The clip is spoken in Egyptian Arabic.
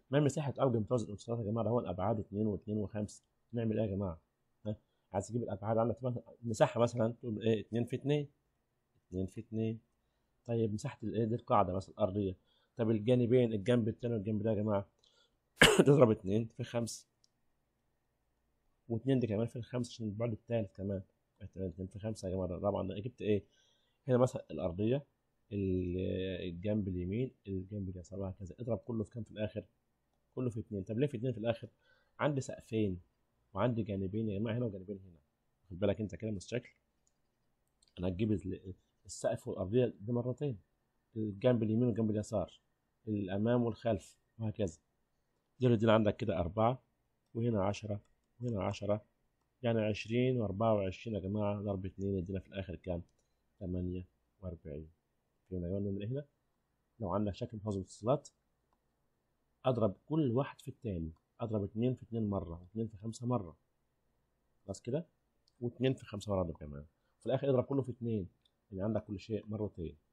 ما مساحة أوجه متوازي الاتصالات يا جماعة ده هو الأبعاد اتنين واتنين وخمسة نعمل إيه يا جماعة؟ ها؟ عايز تجيب الأبعاد عندك طبعا مساحة مثلا تقول إيه اتنين في اتنين اتنين في اتنين طيب مساحة الإيه دي القاعدة مثلا الأرضية طب الجانبين الجنب التاني والجنب ده يا جماعة تضرب اتنين في خمسة واتنين دي كمان في الخمسة عشان البعد التالت كمان اتنين في خمسة يا جماعة طبعا أنا جبت إيه؟ هنا مثلا الأرضية ال- الجنب اليمين الجنب اليسار وهكذا اضرب كله في كام في الآخر؟ كله في اتنين طب ليه في اتنين في الآخر؟ عندي سقفين وعندي جانبين يا جماعة هنا وجانبين هنا خد بالك أنت كده من الشكل أنا هتجيب ال- السقف والأرضية دي مرتين الجنب اليمين والجنب اليسار الأمام والخلف وهكذا دول دي عندك كده أربعة وهنا عشرة وهنا عشرة يعني عشرين وأربعة وعشرين يا جماعة ضرب اتنين يدينا في الآخر كام؟ تمانية وأربعين فهمنا يا جماعة من هنا لو عندك شكل متوازي الاتصالات أضرب كل واحد في التاني أضرب اتنين في اتنين مرة واتنين في خمسة مرة خلاص كده واتنين في خمسة مرة كمان في الآخر اضرب كله في اتنين يعني عندك كل شيء مرتين